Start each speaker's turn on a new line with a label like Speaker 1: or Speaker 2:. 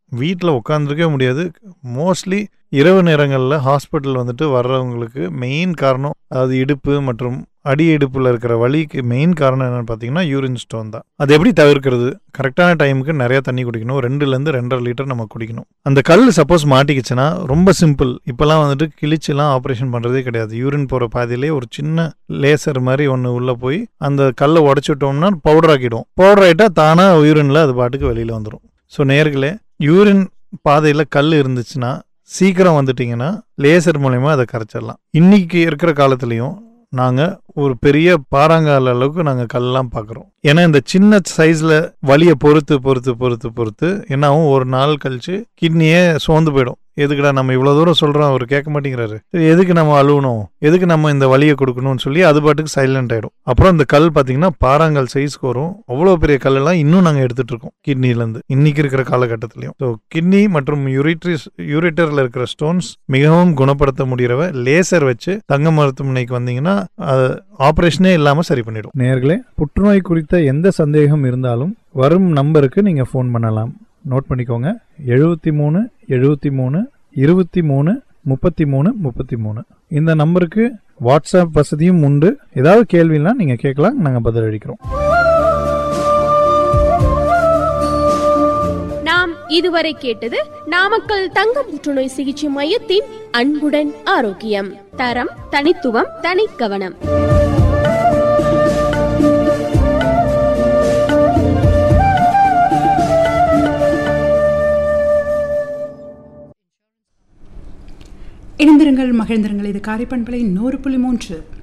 Speaker 1: வீட்டில் உட்காந்துருக்கவே முடியாது மோஸ்ட்லி இரவு நேரங்களில் ஹாஸ்பிட்டல் வந்துட்டு வர்றவங்களுக்கு மெயின் காரணம் அதாவது இடுப்பு மற்றும் அடி இடுப்பில் இருக்கிற வலிக்கு மெயின் காரணம் என்னென்னு பார்த்தீங்கன்னா யூரின் ஸ்டோன் தான் அது எப்படி தவிர்க்கிறது கரெக்டான டைமுக்கு நிறைய தண்ணி குடிக்கணும் ரெண்டுலேருந்து ரெண்டரை லிட்டர் நம்ம குடிக்கணும் அந்த கல் சப்போஸ் மாட்டிக்கிச்சுன்னா ரொம்ப சிம்பிள் இப்போல்லாம் வந்துட்டு கிழிச்சுலாம் ஆப்ரேஷன் பண்ணுறதே கிடையாது யூரின் போகிற பாதையிலே ஒரு சின்ன லேசர் மாதிரி ஒன்று உள்ளே போய் அந்த கல்லை உடச்சி விட்டோம்னா பவுடர் ஆக்கிடும் பவுடர் ஆகிட்டா தானாக யூரினில் அது பாட்டுக்கு வெளியில் வந்துடும் ஸோ நேர்களே யூரின் பாதையில் கல் இருந்துச்சுன்னா சீக்கிரம் வந்துட்டிங்கன்னா லேசர் மூலயமா அதை கரைச்சிடலாம் இன்னைக்கு இருக்கிற காலத்துலேயும் நாங்கள் ஒரு பெரிய பாறாங்கால அளவுக்கு நாங்கள் கல்லாம் பார்க்குறோம் ஏன்னா இந்த சின்ன சைஸில் வலியை பொறுத்து பொறுத்து பொறுத்து பொறுத்து என்னாகும் ஒரு நாள் கழிச்சு கிட்னியே சோர்ந்து போயிடும் எதுக்குடா நம்ம இவ்வளோ தூரம் சொல்கிறோம் அவர் கேட்க மாட்டேங்கிறாரு சரி, எதுக்கு நம்ம அழுவணும் எதுக்கு நம்ம இந்த வலியை கொடுக்கணும்னு சொல்லி அது பாட்டுக்கு சைலண்ட் ஆகிடும் அப்புறம் இந்த கல் பார்த்தீங்கன்னா பாறாங்கல் சைஸ்க்கு வரும் அவ்வளோ பெரிய கல்லெல்லாம் இன்னும் நாங்கள் எடுத்துட்டு இருக்கோம் கிட்னிலேருந்து இன்னைக்கு இருக்கிற காலகட்டத்திலையும் ஸோ கிட்னி மற்றும் யூரிட்ரிஸ் யூரிட்டரில் இருக்கிற ஸ்டோன்ஸ் மிகவும் குணப்படுத்த முடியறவ லேசர் வச்சு தங்க மருத்துவமனைக்கு வந்தீங்கன்னா அது ஆப்ரேஷனே இல்லாமல் சரி பண்ணிடும்
Speaker 2: நேர்களே புற்றுநோய் குறித்த எந்த சந்தேகம் இருந்தாலும் வரும் நம்பருக்கு நீங்கள் ஃபோன் பண்ணலாம் நோட் பண்ணிக்கோங்க எழுபத்தி மூணு எழுபத்தி மூணு இருபத்தி மூணு முப்பத்தி மூணு முப்பத்தி மூணு இந்த நம்பருக்கு வாட்ஸ்அப் வசதியும் உண்டு ஏதாவது கேள்வினா நீங்கள் கேட்கலாம் நாங்கள் பதில் அளிக்கிறோம்
Speaker 3: நாம் இதுவரை கேட்டது நாமக்கல் தங்க புற்றுநோய் சிகிச்சை மையத்தின் அன்புடன் ஆரோக்கியம் தரம் தனித்துவம் தனிக்கவனம்
Speaker 4: இணைந்திருங்கள் மகிழ்ந்திருங்கள் இது காரைப்பண்பலை நூறு புள்ளி மூன்று